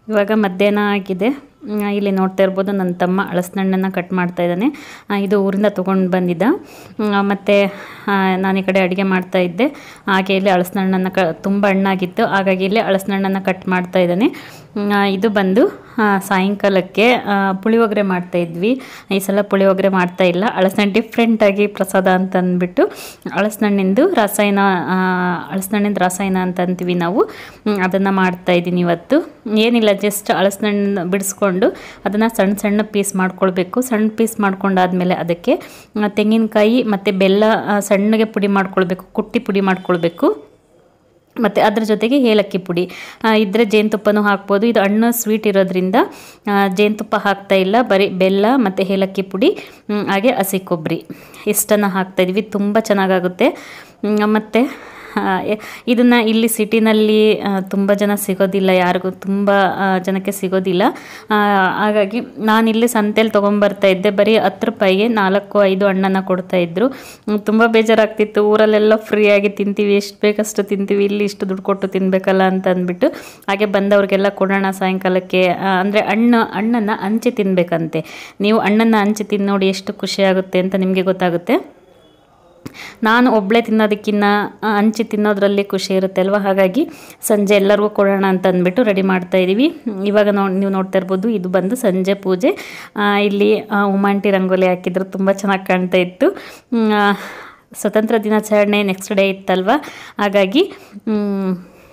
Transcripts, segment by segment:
ಇವಾಗ ಮಧ್ಯಾಹ್ನ ಆಗಿದೆ ಮ್, ಇಲ್ಲಿ ನೋಡ್ತಾ ಇರ್ಬೋದು ನನ್ನ ತಮ್ಮ ಹಳಸಿನಣ್ಣನ್ನು ಕಟ್ ಮಾಡ್ತಾ ಇದ್ದಾನೆ ಆ, ಇದು ಊರಿಂದ ತೊಗೊಂಡು ಬಂದಿದ್ದ ಮ್, ಮತ್ತು ಆ, ನಾನು ಈ ಕಡೆ ಅಡುಗೆ ಮಾಡ್ತಾ ಇದ್ದೆ ಹಾಗೆ ಇಲ್ಲಿ ಹಳಸಿನಣ್ಣನ್ನು ಕ ತುಂಬ ಹಣ್ಣಾಗಿತ್ತು ಹಾಗಾಗಿ ಇಲ್ಲಿ ಹಳಸಿನಣ್ಣನ್ನು ಕಟ್ ಮಾಡ್ತಾ ಇದ್ದಾನೆ ಮ್, ಆ, ಇದು ಬಂದು ಆ, ಸಾಯಂಕಾಲಕ್ಕೆ ಆ, ಪುಳಿಯೋಗರೆ ಮಾಡ್ತಾ ಇದ್ವಿ ಈ ಸಲ ಪುಳಿಯೋಗರೆ ಮಾಡ್ತಾ ಇಲ್ಲ ಹಳಸಿನಣ್ಣು ಡಿಫ್ರೆಂಟಾಗಿ ಪ್ರಸಾದ ಅಂತ ಅಂದ್ಬಿಟ್ಟು ಹಳಸಿನಣ್ಣಿಂದು ರಸಾಯನ ಹಳಸಿನಣ್ಣಿಂದ ರಸಾಯನ ಅಂತ ಅಂತೀವಿ ನಾವು ಅದನ್ನು ಮಾಡ್ತಾ ಇದ್ದೀನಿ ಇವತ್ತು ಏನಿಲ್ಲ ಜಸ್ಟ್ ಹಳಸಿನಣ್ಣು ಬಿಡಿಸ್ಕೊಂಡು ಅದನ್ನು ಸಣ್ಣ ಸಣ್ಣ ಪೀಸ್ ಮಾಡ್ಕೊಳ್ಬೇಕು ಸಣ್ಣ ಪೀಸ್ ಮಾಡ್ಕೊಂಡಾದ್ಮೇಲೆ ಅದಕ್ಕೆ ಆ, ತೆಂಗಿನಕಾಯಿ ಮತ್ತು ಬೆಲ್ಲ ಆ, ಸಣ್ಣಗೆ ಪುಡಿ ಮಾಡ್ಕೊಳ್ಬೇಕು ಕುಟ್ಟಿ ಪುಡಿ ಮಾಡ್ಕೊಳ್ಬೇಕು ಮತ್ತು ಅದ್ರ ಜೊತೆಗೆ ಏಲಕ್ಕಿ ಪುಡಿ ಆ, ಇದ್ರೆ ಜೇನುತುಪ್ಪನೂ ಹಾಕ್ಬೋದು ಇದು ಹಣ್ಣು ಸ್ವೀಟ್ ಇರೋದ್ರಿಂದ ಆ, ಜೇನುತುಪ್ಪ ಹಾಕ್ತಾ ಇಲ್ಲ ಬರೀ ಬೆಲ್ಲ ಮತ್ತು ಏಲಕ್ಕಿ ಪುಡಿ ಮ್, ಹಾಗೆ ಹಸಿ ಕೊಬ್ಬರಿ ಇಷ್ಟನ್ನು ಹಾಕ್ತಾ ಇದ್ವಿ ತುಂಬ ಚೆನ್ನಾಗಾಗುತ್ತೆ ಮತ್ತು ಇದನ್ನು ಇಲ್ಲಿ ಸಿಟಿನಲ್ಲಿ ತುಂಬ ಜನ ಸಿಗೋದಿಲ್ಲ ಯಾರಿಗೂ ತುಂಬ ಆ, ಜನಕ್ಕೆ ಸಿಗೋದಿಲ್ಲ ಆ, ಹಾಗಾಗಿ ನಾನಿಲ್ಲಿ ಸಂತೆಯಲ್ಲಿ ತೊಗೊಂಬರ್ತಾ ಇದ್ದೆ ಬರೀ ಹತ್ತು ರೂಪಾಯಿಗೆ ನಾಲ್ಕು ಐದು ಹಣ್ಣನ್ನು ಕೊಡ್ತಾ ಇದ್ರು ಹ್ಮ್, ತುಂಬ ಬೇಜಾರಾಗ್ತಿತ್ತು ಊರಲ್ಲೆಲ್ಲ ಫ್ರೀಯಾಗಿ ತಿಂತೀವಿ ಎಷ್ಟು ಬೇಕಷ್ಟು ತಿಂತೀವಿ ಇಲ್ಲಿ ಇಷ್ಟು ದುಡ್ಡು ಕೊಟ್ಟು ತಿನ್ನಬೇಕಲ್ಲ ಅಂತ ಅಂದ್ಬಿಟ್ಟು ಹಾಗೆ ಬಂದವ್ರಿಗೆಲ್ಲ ಕೊಡೋಣ ಸಾಯಂಕಾಲಕ್ಕೆ ಆ, ಅಂದರೆ ಹಣ್ಣು ಹಣ್ಣನ್ನು ಹಂಚಿ ತಿನ್ನಬೇಕಂತೆ ನೀವು ಹಣ್ಣನ್ನು ಹಂಚಿ ತಿಂದು ನೋಡಿ ಎಷ್ಟು ಖುಷಿಯಾಗುತ್ತೆ ಅಂತ ನಿಮಗೆ ಗೊತ್ತಾಗುತ್ತೆ ನಾನು ಒಬ್ಬಳೇ ತಿನ್ನೋದಕ್ಕಿಂತ ಆ, ಹಂಚಿ ತಿನ್ನೋದ್ರಲ್ಲಿ ಖುಷಿ ಇರುತ್ತೆ ಅಲ್ವಾ ಹಾಗಾಗಿ ಸಂಜೆ ಎಲ್ಲರಿಗೂ ಕೊಡೋಣ ಅಂತ ಅಂದ್ಬಿಟ್ಟು ರೆಡಿ ಮಾಡ್ತಾ ಇದ್ದೀವಿ ಇವಾಗ ನೋಡಿ ನೀವು ನೋಡ್ತಾ ಇರ್ಬೋದು ಇದು ಬಂದು ಸಂಜೆ ಪೂಜೆ ಆ, ಇಲ್ಲಿ ಆ, ಉಮಾಂಟಿ ರಂಗೋಲಿ ಹಾಕಿದ್ರು ತುಂಬ ಚೆನ್ನಾಗಿ ಕಾಣ್ತಾ ಇತ್ತು ಮ್, ಆ, ಸ್ವತಂತ್ರ ದಿನಾಚರಣೆ ನೆಕ್ಸ್ಟ್ ಡೇ ಇತ್ತಲ್ವ ಹಾಗಾಗಿ ಮ್,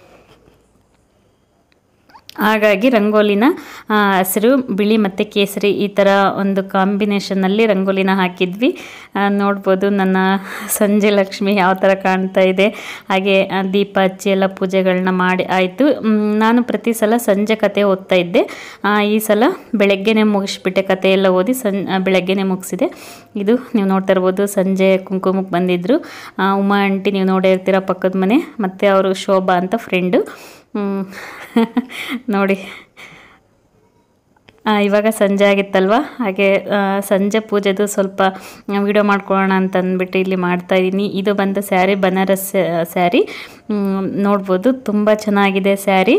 ಹಾಗಾಗಿ ರಂಗೋಲಿನ ಆ, ಹಸಿರು ಬಿಳಿ ಮತ್ತು ಕೇಸರಿ ಈ ಥರ ಒಂದು ಕಾಂಬಿನೇಷನ್ನಲ್ಲಿ ರಂಗೋಲಿನ ಹಾಕಿದ್ವಿ ಆ, ನೋಡ್ಬೋದು ನನ್ನ ಸಂಜೆ ಲಕ್ಷ್ಮಿ ಯಾವ ಥರ ಕಾಣ್ತಾ ಇದೆ ಹಾಗೆ ಆ, ದೀಪ ಹಚ್ಚಿ ಎಲ್ಲ ಪೂಜೆಗಳನ್ನ ಮಾಡಿ ಆಯಿತು ನಾನು ಪ್ರತಿ ಸಲ ಸಂಜೆ ಕತೆ ಓದ್ತಾ ಇದ್ದೆ ಆ, ಈ ಸಲ ಬೆಳಗ್ಗೆನೆ ಮುಗಿಸ್ಬಿಟ್ಟೆ ಕತೆ ಎಲ್ಲ ಓದಿ ಸಂ ಆ, ಬೆಳಗ್ಗೆನೆ ಮುಗಿಸಿದೆ ಇದು ನೀವು ನೋಡ್ತಾ ಇರ್ಬೋದು ಸಂಜೆ ಕುಂಕುಮಕ್ಕೆ ಬಂದಿದ್ದರು ಆ, ಉಮಾ ಆಂಟಿ ನೀವು ನೋಡೇ ಇರ್ತೀರ ಪಕ್ಕದ ಮನೆ ಮತ್ತು ಅವರು ಶೋಭಾ ಅಂತ ಫ್ರೆಂಡು ಹ್ಮ್. ನೋಡಿ ಆ, ಇವಾಗ ಸಂಜೆ ಆಗಿತ್ತಲ್ವ ಹಾಗೆ ಆ, ಸಂಜೆ ಪೂಜೆದು ಸ್ವಲ್ಪ ವಿಡಿಯೋ ಮಾಡ್ಕೊಳ್ಳೋಣ ಅಂತ ಅಂದ್ಬಿಟ್ಟು ಇಲ್ಲಿ ಮಾಡ್ತಾ ಇದ್ದೀನಿ ಇದು ಬಂದು ಸ್ಯಾರಿ ಬನಾರಸ್ ಸ್ಯಾರಿ ಹ್ಮ್, ನೋಡ್ಬೋದು ತುಂಬ ಚೆನ್ನಾಗಿದೆ ಸ್ಯಾರಿ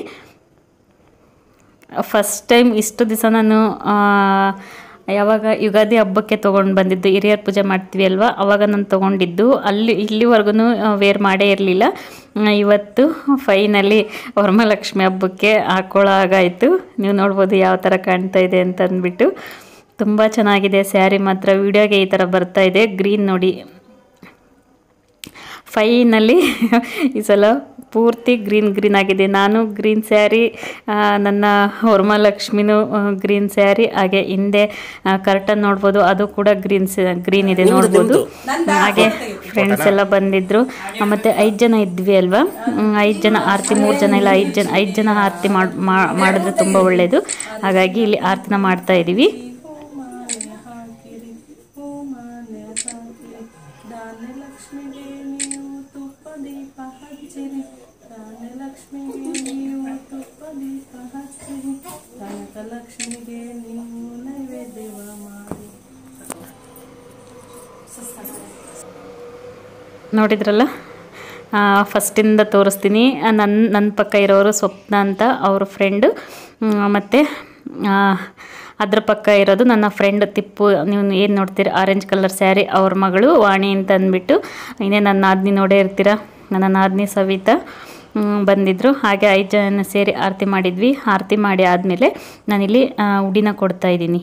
ಫಸ್ಟ್ ಟೈಮ್ ಇಷ್ಟು ದಿವಸ ನಾನು ಆ, ಯಾವಾಗ ಯುಗಾದಿ ಹಬ್ಬಕ್ಕೆ ತೊಗೊಂಡು ಬಂದಿದ್ದು ಹಿರಿಯರ್ ಪೂಜೆ ಮಾಡ್ತೀವಿ ಅಲ್ವಾ ಅವಾಗ ನಾನು ತೊಗೊಂಡಿದ್ದು ಅಲ್ಲಿ ಇಲ್ಲಿವರೆಗೂ ವೇರ್ ಮಾಡೇ ಇರಲಿಲ್ಲ ಇವತ್ತು ಫೈನಲಿ ವರಮಹಾಲಕ್ಷ್ಮಿ ಹಬ್ಬಕ್ಕೆ ಹಾಕೊಳ್ಳೋಗಾಯಿತು ನೀವು ನೋಡ್ಬೋದು ಯಾವ ಥರ ಕಾಣ್ತಾ ಇದೆ ಅಂತ ಅಂದ್ಬಿಟ್ಟು ತುಂಬ ಚೆನ್ನಾಗಿದೆ ಸ್ಯಾರಿ ಮಾತ್ರ ವಿಡಿಯೋಗೆ ಈ ಥರ ಬರ್ತಾ ಇದೆ ಗ್ರೀನ್ ನೋಡಿ ಫೈನಲ್ಲಿ ಈ ಸಲ ಪೂರ್ತಿ ಗ್ರೀನ್ ಗ್ರೀನ್ ಆಗಿದೆ ನಾನು ಗ್ರೀನ್ ಸ್ಯಾರಿ ನನ್ನ ವರಮಹಾಲಕ್ಷ್ಮಿನೂ ಗ್ರೀನ್ ಸ್ಯಾರಿ ಹಾಗೆ ಹಿಂದೆ ಕರ್ಟನ್ ನೋಡ್ಬೋದು ಅದು ಕೂಡ ಗ್ರೀನ್ ಗ್ರೀನ್ ಇದೆ ನೋಡ್ಬೋದು ಹಾಗೆ ಫ್ರೆಂಡ್ಸ್ ಎಲ್ಲ ಬಂದಿದ್ರು ಆ, ಮತ್ತೆ ಐದು ಜನ ಇದ್ವಿ ಅಲ್ವಾ ಐದು ಜನ ಆರತಿ ಮೂರು ಜನ ಇಲ್ಲ ಐದು ಜನ ಐದು ಜನ ಆರತಿ ಮಾಡ್ ಮಾ- ಮಾಡಿದ್ರೆ ತುಂಬ ಒಳ್ಳೆಯದು ಹಾಗಾಗಿ ಇಲ್ಲಿ ಆರತಿನ ಮಾಡ್ತಾ ಇದ್ದೀವಿ ಧಾನ್ಯಲಕ್ಷ್ಮಿಗೆ ನೀವು ತುಪ್ಪ ದೀಪ ಹಚ್ಚಿರಿ ಧಾನ್ಯಲಕ್ಷ್ಮಿಗೆ ನೀವು ತುಪ್ಪ ದೀಪ ಹಚ್ಚಿರಿ ಕನಕಲಕ್ಷ್ಮಿಗೆ ನೀವು ನೈವೇದ್ಯವ ಮಾಡಿ ನೋಡಿದ್ರಲ್ಲ ಫಸ್ಟಿಂದ ತೋರಿಸ್ತೀನಿ ನನ್ನ ನನ್ನ ಪಕ್ಕ ಇರೋರು ಸ್ವಪ್ನ ಅಂತ ಅವ್ರ ಫ್ರೆಂಡು ಮತ್ತು ಅದ್ರ ಪಕ್ಕ ಇರೋದು ನನ್ನ ಫ್ರೆಂಡ್ ತಿಪ್ಪು ನೀವು ಏನು ನೋಡ್ತೀರ ಆರೆಂಜ್ ಕಲರ್ ಸ್ಯಾರಿ ಅವ್ರ ಮಗಳು ವಾಣಿ ಅಂತ ಅಂದ್ಬಿಟ್ಟು ಇನ್ನೇ ನನ್ನ ನಾದ್ನಿ ನೋಡೇ ಇರ್ತೀರ ನನ್ನ ನಾದ್ನಿ ಸವಿತಾ ಹ್ಮ್, ಬಂದಿದ್ದರು ಹಾಗೆ ಐದು ಜನ ಸೇರಿ ಆರತಿ ಮಾಡಿದ್ವಿ ಆರತಿ ಮಾಡಿ ಆದಮೇಲೆ ನಾನಿಲ್ಲಿ ಆ, ಉಡಿನ ಕೊಡ್ತಾ ಇದ್ದೀನಿ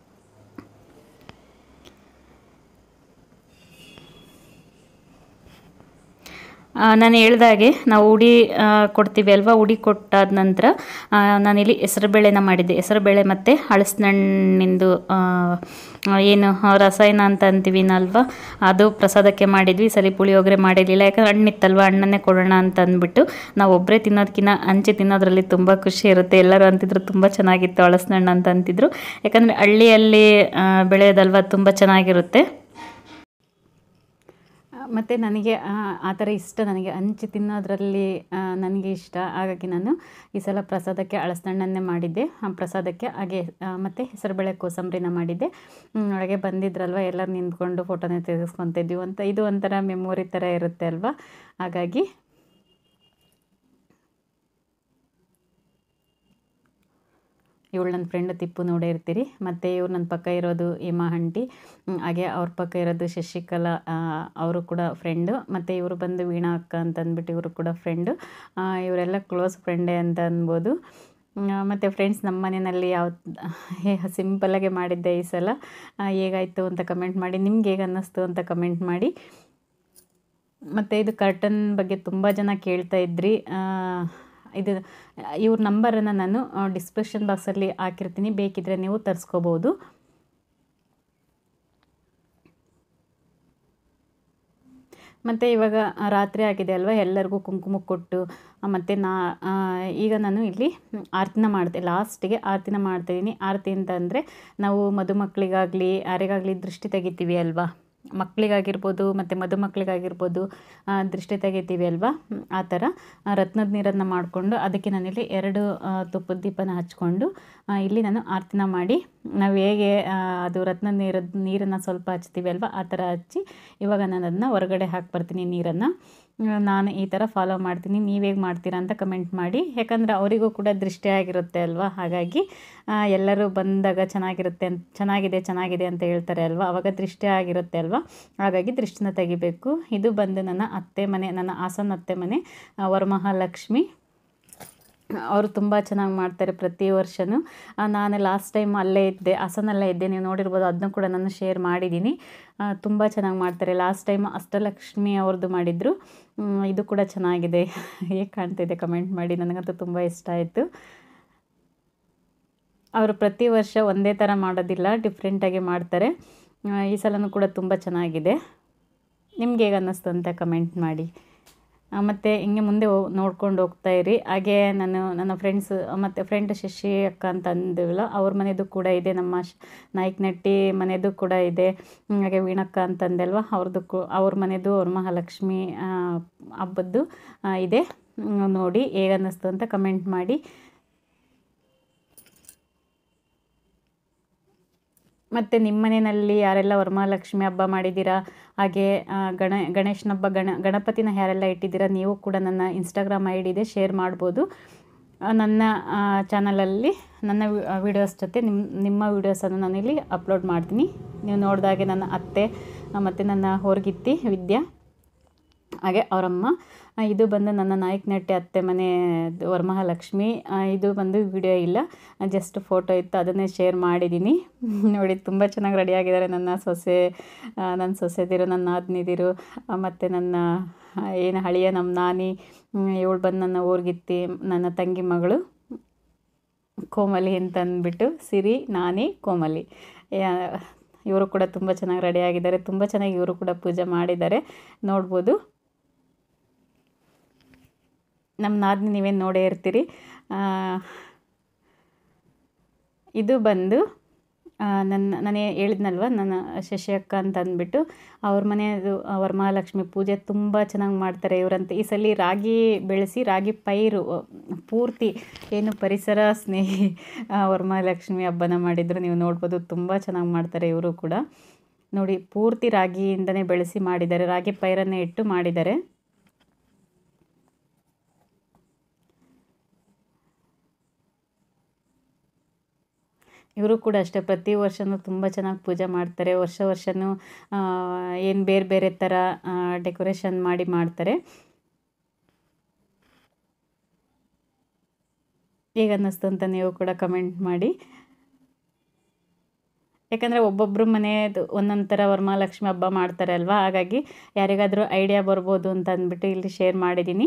ಆ, ನಾನು ಹೇಳ್ದಾಗೆ ನಾವು ಉಡಿ ಆ, ಕೊಡ್ತೀವಿ ಅಲ್ವಾ ಉಡಿ ಕೊಟ್ಟಾದ ನಂತರ ಆ, ನಾನಿಲ್ಲಿ ಹೆಸರುಬೇಳೆನ ಮಾಡಿದ್ದೆ ಹೆಸರುಬೇಳೆ ಮತ್ತು ಹಳಸಿನಣ್ಣಿಂದು ಆ, ಆ, ಏನು ಆ, ರಸಾಯನ ಅಂತ ಅಂತೀವಿ ಅಲ್ವಾ ಅದು ಪ್ರಸಾದಕ್ಕೆ ಮಾಡಿದ್ವಿ ಸರಿ ಪುಳಿಯೋಗರೆ ಮಾಡಿರಲಿಲ್ಲ ಯಾಕಂದ್ರೆ ಹಣ್ಣಿತ್ತಲ್ವ ಹಣ್ಣನ್ನೇ ಕೊಡೋಣ ಅಂತ ಅಂದ್ಬಿಟ್ಟು ನಾವು ಒಬ್ಬರೇ ತಿನ್ನೋದಕ್ಕಿಂತ ಹಂಚಿ ತಿನ್ನೋದ್ರಲ್ಲಿ ತುಂಬ ಖುಷಿ ಇರುತ್ತೆ ಎಲ್ಲರೂ ಅಂತಿದ್ರು ತುಂಬ ಚೆನ್ನಾಗಿತ್ತು ಹಳಸಿನಣ್ಣು ಅಂತ ಅಂತಿದ್ರು ಯಾಕಂದರೆ ಹಳ್ಳಿಯಲ್ಲಿ ಆ, ಬೆಳೆಯೋದಲ್ವ ತುಂಬ ಚೆನ್ನಾಗಿರುತ್ತೆ ಮತ್ತು ನನಗೆ ಆ ಆ ಥರ ಇಷ್ಟ ನನಗೆ ಹಂಚಿ ತಿನ್ನೋದ್ರಲ್ಲಿ ಆ, ನನಗೆ ಇಷ್ಟ ಹಾಗಾಗಿ ನಾನು ಈ ಸಲ ಪ್ರಸಾದಕ್ಕೆ ಹಳಸಣ್ಣನ್ನೇ ಮಾಡಿದ್ದೆ ಆ ಪ್ರಸಾದಕ್ಕೆ ಹಾಗೆ ಮತ್ತು ಹೆಸರುಬೇಳೆ ಕೋಸಂಬರಿನ ಮಾಡಿದ್ದೆ ಹ್ಮ್, ಒಳಗೆ ಬಂದಿದ್ರಲ್ವ ಎಲ್ಲರೂ ನಿಂತ್ಕೊಂಡು ಫೋಟೋನೇ ತೆಗೆಸ್ಕೊತಿದ್ವಿ ಅಂತ ಇದು ಒಂಥರ ಮೆಮೊರಿ ಥರ ಇರುತ್ತೆ ಅಲ್ವಾ ಹಾಗಾಗಿ ಇವಳು ನನ್ನ ಫ್ರೆಂಡ್ ತಿಪ್ಪು ನೋಡೇ ಇರ್ತೀರಿ ಮತ್ತು ಇವ್ರು ನನ್ನ ಪಕ್ಕ ಇರೋದು ಹೇಮಾ ಆಂಟಿ ಹ್ಮ್, ಹಾಗೆ ಅವ್ರ ಪಕ್ಕ ಇರೋದು ಶಶಿಕಲಾ ಆ, ಅವರು ಕೂಡ ಫ್ರೆಂಡು ಮತ್ತು ಇವರು ಬಂದು ವೀಣಾ ಅಕ್ಕ ಅಂತ ಅಂದ್ಬಿಟ್ಟು ಇವರು ಕೂಡ ಫ್ರೆಂಡು ಇವರೆಲ್ಲ ಕ್ಲೋಸ್ ಫ್ರೆಂಡೇ ಅಂತ ಅನ್ಬೋದು ಮತ್ತು ಫ್ರೆಂಡ್ಸ್ ನಮ್ಮ ಮನೆಯಲ್ಲಿ ಯಾವ ಸಿಂಪಲ್ಲಾಗೆ ಮಾಡಿದ್ದೆ ಈ ಸಲ ಆ, ಹೇಗಾಯಿತು ಅಂತ ಕಮೆಂಟ್ ಮಾಡಿ ನಿಮ್ಗೆ ಹೇಗೆ ಅನ್ನಿಸ್ತು ಅಂತ ಕಮೆಂಟ್ ಮಾಡಿ ಮತ್ತು ಇದು ಕರ್ಟನ್ ಬಗ್ಗೆ ತುಂಬ ಜನ ಕೇಳ್ತಾ ಇದ್ರಿ ಆ, ಇದು ಇವ್ರ ನಂಬರನ್ನು ನಾನು ಡಿಸ್ಕ್ರಿಪ್ಷನ್ ಬಾಕ್ಸಲ್ಲಿ ಹಾಕಿರ್ತೀನಿ ಬೇಕಿದ್ರೆ ನೀವು ತರಿಸ್ಕೋಬೋದು ಮತ್ತು ಇವಾಗ ರಾತ್ರಿ ಆಗಿದೆ ಅಲ್ವಾ ಎಲ್ಲರಿಗೂ ಕುಂಕುಮ ಕೊಟ್ಟು ಮತ್ತು ನಾ ಆ, ಈಗ ನಾನು ಇಲ್ಲಿ ಆರತಿನ ಮಾಡ್ತೆ ಲಾಸ್ಟಿಗೆ ಆರತಿನ ಮಾಡ್ತಾಯಿದ್ದೀನಿ ಆರತಿ ಅಂತ ಅಂದರೆ ನಾವು ಮದುಮಕ್ಕಳಿಗಾಗಲಿ ಯಾರಿಗಾಗಲಿ ದೃಷ್ಟಿ ತೆಗಿತೀವಿ ಅಲ್ವಾ ಮಕ್ಕಳಿಗಾಗಿರ್ಬೋದು ಮತ್ತು ಮದುಮಕ್ಕಳಿಗಾಗಿರ್ಬೋದು ಆ, ದೃಷ್ಟಿ ತೆಗಿತೀವಿ ಅಲ್ವಾ ಹ್ಮ್, ಆ ಥರ ಆ, ರತ್ನದ ನೀರನ್ನು ಮಾಡಿಕೊಂಡು ಅದಕ್ಕೆ ನಾನಿಲ್ಲಿ ಎರಡು ಆ, ತುಪ್ಪದ ದೀಪನ ಹಚ್ಕೊಂಡು ಆ, ಇಲ್ಲಿ ನಾನು ಆರತಿನ ಮಾಡಿ ನಾವು ಹೇಗೆ ಆ, ಅದು ರತ್ನ ನೀರದ್ದು ನೀರನ್ನು ಸ್ವಲ್ಪ ಹಚ್ತೀವಿ ಅಲ್ವಾ ಆ ಥರ ಹಚ್ಚಿ ಇವಾಗ ನಾನು ಅದನ್ನ ಹೊರಗಡೆ ಹಾಕ್ಬರ್ತೀನಿ ನೀರನ್ನು ನಾನು ಈ ಥರ ಫಾಲೋ ಮಾಡ್ತೀನಿ ನೀವು ಹೇಗೆ ಮಾಡ್ತೀರಾ ಅಂತ ಕಮೆಂಟ್ ಮಾಡಿ ಯಾಕಂದರೆ ಅವರಿಗೂ ಕೂಡ ದೃಷ್ಟಿ ಆಗಿರುತ್ತೆ ಅಲ್ವಾ ಹಾಗಾಗಿ ಆ, ಎಲ್ಲರೂ ಬಂದಾಗ ಚೆನ್ನಾಗಿರುತ್ತೆ ಅಂತ ಚೆನ್ನಾಗಿದೆ ಚೆನ್ನಾಗಿದೆ ಅಂತ ಹೇಳ್ತಾರೆ ಅಲ್ವಾ ಅವಾಗ ದೃಷ್ಟಿ ಆಗಿರುತ್ತೆ ಅಲ್ವಾ ಹಾಗಾಗಿ ದೃಷ್ಟಿನ ತೆಗಿಬೇಕು ಇದು ಬಂದು ನನ್ನ ಅತ್ತೆ ಮನೆ ನನ್ನ ಹಾಸನ ಅತ್ತೆ ಮನೆ ಆ, ವರಮಹಾಲಕ್ಷ್ಮಿ ಅವರು ತುಂಬ ಚೆನ್ನಾಗಿ ಮಾಡ್ತಾರೆ ಪ್ರತಿ ವರ್ಷವೂ ಆ, ನಾನು ಲಾಸ್ಟ್ ಟೈಮ್ ಅಲ್ಲೇ ಇದ್ದೆ ಹಾಸನಲ್ಲೇ ಇದ್ದೆ ನೀವು ನೋಡಿರ್ಬೋದು ಅದನ್ನು ಕೂಡ ನಾನು ಶೇರ್ ಮಾಡಿದ್ದೀನಿ ತುಂಬ ಚೆನ್ನಾಗಿ ಮಾಡ್ತಾರೆ ಲಾಸ್ಟ್ ಟೈಮ್ ಅಷ್ಟಲಕ್ಷ್ಮಿ ಅವ್ರದ್ದು ಮಾಡಿದರು ಮ್, ಇದು ಕೂಡ ಚೆನ್ನಾಗಿದೆ ಹೇಗೆ ಕಾಣ್ತಿದೆ ಕಮೆಂಟ್ ಮಾಡಿ ನನಗಂತೂ ತುಂಬ ಇಷ್ಟ ಆಯಿತು ಅವರು ಪ್ರತಿ ವರ್ಷ ಒಂದೇ ಥರ ಮಾಡೋದಿಲ್ಲ ಡಿಫ್ರೆಂಟಾಗಿ ಮಾಡ್ತಾರೆ ಆ, ಈ ಸಲನೂ ಕೂಡ ತುಂಬ ಚೆನ್ನಾಗಿದೆ ನಿಮ್ಗೆ ಹೇಗೆ ಅನ್ನಿಸ್ತು ಅಂತ ಕಮೆಂಟ್ ಮಾಡಿ ಮತ್ತು ಹಿಂಗೆ ಮುಂದೆ ಹೋ ನೋಡ್ಕೊಂಡು ಹೋಗ್ತಾ ಇರಿ ಹಾಗೆ ನಾನು ನನ್ನ ಫ್ರೆಂಡ್ಸ್ ಮತ್ತು ಫ್ರೆಂಡ್ ಶಶಿ ಅಕ್ಕ ಅಂತ ಅಂದಿವಲ್ಲ ಅವ್ರ ಮನೆಯದು ಕೂಡ ಇದೆ ನಮ್ಮ ಶ ನಾಯಕನಟ್ಟಿ ಮನೆಯದು ಕೂಡ ಇದೆ ಹ್ಮ್, ಹಾಗೆ ವೀಣಕ್ಕ ಅಂತಂದಲ್ವ ಅವ್ರದ್ದು ಕು ಅವ್ರ ಮನೆಯದು ಅವ್ರ ಮಹಾಲಕ್ಷ್ಮಿ ಆ, ಹಬ್ಬದ್ದು ಆ, ಇದೆ ಹ್ಮ್, ನೋಡಿ ಹೇಗೆ ಅನ್ನಿಸ್ತು ಅಂತ ಕಮೆಂಟ್ ಮಾಡಿ ಮತ್ತು ನಿಮ್ಮ ಮನೆಯಲ್ಲಿ ಯಾರೆಲ್ಲ ವರಮಹಾಲಕ್ಷ್ಮಿ ಹಬ್ಬ ಮಾಡಿದ್ದೀರಾ ಹಾಗೆ ಆ, ಗಣ ಗಣೇಶನ ಹಬ್ಬ ಗಣ ಗಣಪತಿನ ಯಾರೆಲ್ಲ ಇಟ್ಟಿದ್ದೀರಾ ನೀವು ಕೂಡ ನನ್ನ ಇನ್ಸ್ಟಾಗ್ರಾಮ್ ಐ ಡಿ ಇದೆ ಶೇರ್ ಮಾಡ್ಬೋದು ಆ, ನನ್ನ ಚಾನಲಲ್ಲಿ ನನ್ನ ವಿಡಿಯೋಸ್ ಜೊತೆ ನಿಮ್ಮ ನಿಮ್ಮ ವಿಡಿಯೋಸನ್ನು ನಾನಿಲ್ಲಿ ಅಪ್ಲೋಡ್ ಮಾಡ್ತೀನಿ ನೀವು ನೋಡಿದಾಗೆ ನನ್ನ ಅತ್ತೆ ಮತ್ತು ನನ್ನ ಹೊರಗಿತ್ತಿ ವಿದ್ಯಾ ಹಾಗೆ ಅವರಮ್ಮ ಆ, ಇದು ಬಂದು ನನ್ನ ನಾಯಕನಟ್ಟೆ ಅತ್ತೆ ಮನೆ ವರಮಹಾಲಕ್ಷ್ಮಿ ಆ, ಇದು ಬಂದು ವಿಡಿಯೋ ಇಲ್ಲ ಜಸ್ಟ್ ಫೋಟೋ ಇತ್ತು ಅದನ್ನೇ ಶೇರ್ ಮಾಡಿದ್ದೀನಿ ನೋಡಿ ತುಂಬ ಚೆನ್ನಾಗಿ ರೆಡಿಯಾಗಿದ್ದಾರೆ ನನ್ನ ಸೊಸೆ ಆ, ನನ್ನ ಸೊಸೆದಿರು ನನ್ನ ನಾದಿನಿದಿರು ಮತ್ತು ನನ್ನ ಆ, ಏನು ಹಳೆಯ ನಮ್ಮ ನಾನಿ ಇವಳು ಬಂದು ನನ್ನ ಊರ್ಗಿತ್ತಿ ನನ್ನ ತಂಗಿ ಮಗಳು ಕೋಮಲಿ ಅಂತ ಅಂದ್ಬಿಟ್ಟು ಸಿರಿ ನಾನಿ ಕೋಮಲಿ ಇವರು ಕೂಡ ತುಂಬ ಚೆನ್ನಾಗಿ ರೆಡಿಯಾಗಿದ್ದಾರೆ ತುಂಬ ಚೆನ್ನಾಗಿ ಇವರು ಕೂಡ ಪೂಜೆ ಮಾಡಿದ್ದಾರೆ ನೋಡ್ಬೋದು ನಮ್ಮ ನಾದಿನಿ ನೀವೇನು ನೋಡೇ ಇರ್ತೀರಿ ಆ, ಇದು ಬಂದು ಆ, ನನ್ನ ನಾನು ಹೇಳಿದ್ನಲ್ವ ನನ್ನ ಶಶಿ ಅಕ್ಕ ಅಂತ ಅಂದ್ಬಿಟ್ಟು ಅವ್ರ ಮನೆಯದು ವರಮಹಾಲಕ್ಷ್ಮಿ ಪೂಜೆ ತುಂಬ ಚೆನ್ನಾಗಿ ಮಾಡ್ತಾರೆ ಇವರಂತ ಈ ಸಲ ರಾಗಿ ಬೆಳೆಸಿ ರಾಗಿ ಪೈರು ಆ, ಪೂರ್ತಿ ಏನು ಪರಿಸರ ಸ್ನೇಹಿ ಆ, ವರಮಹಾಲಕ್ಷ್ಮಿ ಹಬ್ಬನ ಮಾಡಿದ್ರು ನೀವು ನೋಡ್ಬೋದು ತುಂಬ ಚೆನ್ನಾಗಿ ಮಾಡ್ತಾರೆ ಇವರು ಕೂಡ ನೋಡಿ ಪೂರ್ತಿ ರಾಗಿಯಿಂದನೇ ಬೆಳೆಸಿ ಮಾಡಿದ್ದಾರೆ ರಾಗಿ ಪೈರನ್ನೇ ಇಟ್ಟು ಮಾಡಿದ್ದಾರೆ ಇವರು ಕೂಡ ಅಷ್ಟೇ ಪ್ರತಿ ವರ್ಷವೂ ತುಂಬ ಚೆನ್ನಾಗಿ ಪೂಜೆ ಮಾಡ್ತಾರೆ ವರ್ಷ ವರ್ಷವೂ ಏನು ಬೇರೆ ಬೇರೆ ಥರ ಡೆಕೋರೇಷನ್ ಮಾಡಿ ಮಾಡ್ತಾರೆ ಹೇಗೆ ಅನ್ನಿಸ್ತು ಅಂತ ನೀವು ಕೂಡ ಕಮೆಂಟ್ ಮಾಡಿ ಯಾಕಂದರೆ ಒಬ್ಬೊಬ್ಬರು ಮನೆಯದು ಒಂದೊಂದು ಥರ ವರಮಹಾಲಕ್ಷ್ಮಿ ಹಬ್ಬ ಮಾಡ್ತಾರೆ ಅಲ್ವಾ ಹಾಗಾಗಿ ಯಾರಿಗಾದರೂ ಐಡಿಯಾ ಬರ್ಬೋದು ಅಂತ ಅಂದ್ಬಿಟ್ಟು ಇಲ್ಲಿ ಶೇರ್ ಮಾಡಿದ್ದೀನಿ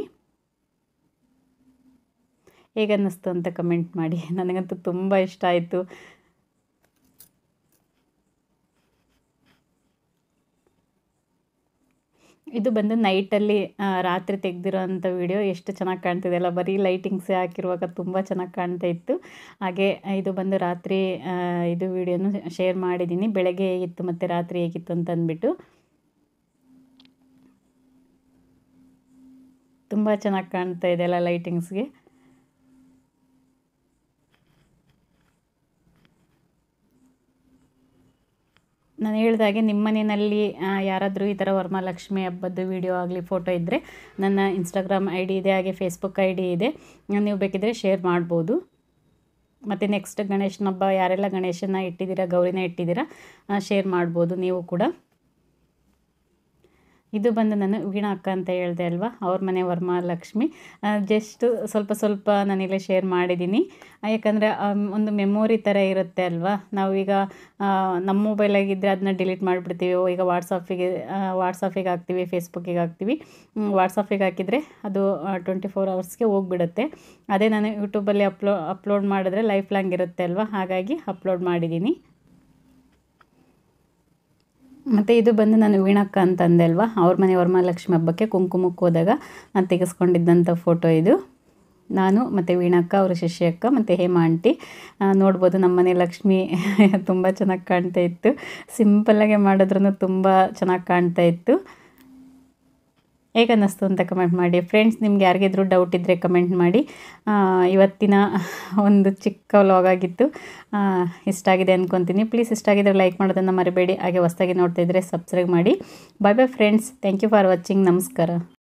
ಹೇಗೆ ಅನ್ನಿಸ್ತು ಅಂತ ಕಮೆಂಟ್ ಮಾಡಿ ನನಗಂತೂ ತುಂಬ ಇಷ್ಟ ಆಯಿತು ಇದು ಬಂದು ನೈಟಲ್ಲಿ ರಾತ್ರಿ ತೆಗೆದಿರೋಂಥ ವಿಡಿಯೋ ಎಷ್ಟು ಚೆನ್ನಾಗಿ ಕಾಣ್ತಿದೆ ಅಲ್ಲ ಬರೀ ಲೈಟಿಂಗ್ಸೇ ಹಾಕಿರುವಾಗ ತುಂಬ ಚೆನ್ನಾಗಿ ಕಾಣ್ತಾ ಇತ್ತು ಹಾಗೆ ಇದು ಬಂದು ರಾತ್ರಿ ಆ, ಇದು ವಿಡಿಯೋನು ಶೇರ್ ಮಾಡಿದ್ದೀನಿ ಬೆಳಗ್ಗೆ ಹೇಗಿತ್ತು ಮತ್ತು ರಾತ್ರಿ ಹೇಗಿತ್ತು ಅಂತ ಅಂದ್ಬಿಟ್ಟು ತುಂಬ ಚೆನ್ನಾಗಿ ಕಾಣ್ತಾ ಇದೆ ಅಲ್ಲ ಲೈಟಿಂಗ್ಸ್ಗೆ ನಾನು ಹೇಳಿದಾಗೆ ನಿಮ್ಮ ಮನೆಯಲ್ಲಿ ಯಾರಾದರೂ ಈ ಥರ ವರಮಹಾಲಕ್ಷ್ಮಿ ಹಬ್ಬದ ವಿಡಿಯೋ ಆಗಲಿ ಫೋಟೋ ಇದ್ದರೆ ನನ್ನ ಇನ್ಸ್ಟಾಗ್ರಾಮ್ ಐ ಡಿ ಇದೆ ಹಾಗೆ ಫೇಸ್ಬುಕ್ ಐ ಡಿ ಇದೆ ನೀವು ಬೇಕಿದ್ದರೆ ಶೇರ್ ಮಾಡ್ಬೋದು ಮತ್ತು ನೆಕ್ಸ್ಟ್ ಗಣೇಶನ ಹಬ್ಬ ಯಾರೆಲ್ಲ ಗಣೇಶನ ಇಟ್ಟಿದ್ದೀರಾ ಗೌರಿನ ಇಟ್ಟಿದ್ದೀರಾ ಶೇರ್ ಮಾಡ್ಬೋದು ನೀವು ಕೂಡ ಇದು ಬಂದು ನಾನು ವೀಣಾ ಅಕ್ಕ ಅಂತ ಹೇಳಿದೆ ಅಲ್ವಾ ಅವ್ರ ಮನೆ ವರಮಹಾಲಕ್ಷ್ಮಿ ಜಸ್ಟ್ ಸ್ವಲ್ಪ ಸ್ವಲ್ಪ ನಾನಿಲ್ಲೇ ಶೇರ್ ಮಾಡಿದ್ದೀನಿ ಯಾಕಂದರೆ ಒಂದು ಮೆಮೊರಿ ಥರ ಇರುತ್ತೆ ಅಲ್ವಾ ನಾವೀಗ ಆ, ನಮ್ಮ ಮೊಬೈಲಾಗಿದ್ದರೆ ಅದನ್ನ ಡಿಲೀಟ್ ಮಾಡಿಬಿಡ್ತೀವಿ ಓ, ಈಗ ವಾಟ್ಸಪ್ಪಿಗೆ ವಾಟ್ಸಪ್ಪಿಗೆ ಹಾಕ್ತೀವಿ ಫೇಸ್ಬುಕ್ಕಿಗೆ ಹಾಕ್ತೀವಿ ವಾಟ್ಸಪ್ಪಿಗೆ ಹಾಕಿದರೆ ಅದು ಟ್ವೆಂಟಿ ಫೋರ್ ಅವರ್ಸ್ಗೆ ಹೋಗ್ಬಿಡುತ್ತೆ ಅದೇ ನಾನು ಯೂಟ್ಯೂಬಲ್ಲಿ ಅಪ್ಲೋ ಅಪ್ಲೋಡ್ ಮಾಡಿದ್ರೆ ಲೈಫ್ ಲಾಂಗ್ ಇರುತ್ತೆ ಅಲ್ವಾ ಹಾಗಾಗಿ ಅಪ್ಲೋಡ್ ಮಾಡಿದ್ದೀನಿ ಮತ್ತು ಇದು ಬಂದು ನಾನು ವೀಣಕ್ಕ ಅಂತ ಅಂದೆ ಅಲ್ವಾ ಅವ್ರ ಮನೆ ವರಮಹಾಲಕ್ಷ್ಮಿ ಹಬ್ಬಕ್ಕೆ ಕುಂಕುಮಕ್ಕೆ ಹೋದಾಗ ನಾನು ತೆಗೆಸ್ಕೊಂಡಿದ್ದಂಥ ಫೋಟೋ ಇದು ನಾನು ಮತ್ತು ವೀಣಕ್ಕ ಅವರ ಶಿಷ್ಯಕ್ಕ ಮತ್ತು ಹೇಮಾ ಆಂಟಿ ಆ, ನೋಡ್ಬೋದು ನಮ್ಮ ಮನೆ ಲಕ್ಷ್ಮಿ ತುಂಬ ಚೆನ್ನಾಗಿ ಕಾಣ್ತಾ ಇತ್ತು ಸಿಂಪಲ್ಲಾಗೆ ಮಾಡಿದ್ರೂ ತುಂಬ ಚೆನ್ನಾಗಿ ಕಾಣ್ತಾ ಇತ್ತು ಹೇಗೆ ಅನ್ನಿಸ್ತು ಅಂತ ಕಮೆಂಟ್ ಮಾಡಿ ಫ್ರೆಂಡ್ಸ್ ನಿಮ್ಗೆ ಯಾರಿಗಿದ್ರು ಡೌಟ್ ಇದ್ದರೆ ಕಮೆಂಟ್ ಮಾಡಿ ಆ, ಇವತ್ತಿನ ಒಂದು ಚಿಕ್ಕ ವ್ಲಾಗ್ ಆಗಿತ್ತು ಆ, ಇಷ್ಟ ಆಗಿದೆ ಅಂದ್ಕೊತೀನಿ ಪ್ಲೀಸ್ ಇಷ್ಟ ಆಗಿದ್ರೆ ಲೈಕ್ ಮಾಡೋದನ್ನು ಮರಿಬೇಡಿ ಹಾಗೆ ಹೊಸ್ದಾಗಿ ನೋಡ್ತಾ ಇದ್ದರೆ ಸಬ್ಸ್ಕ್ರೈಬ್ ಮಾಡಿ bye bye friends thank you for watching ನಮಸ್ಕಾರ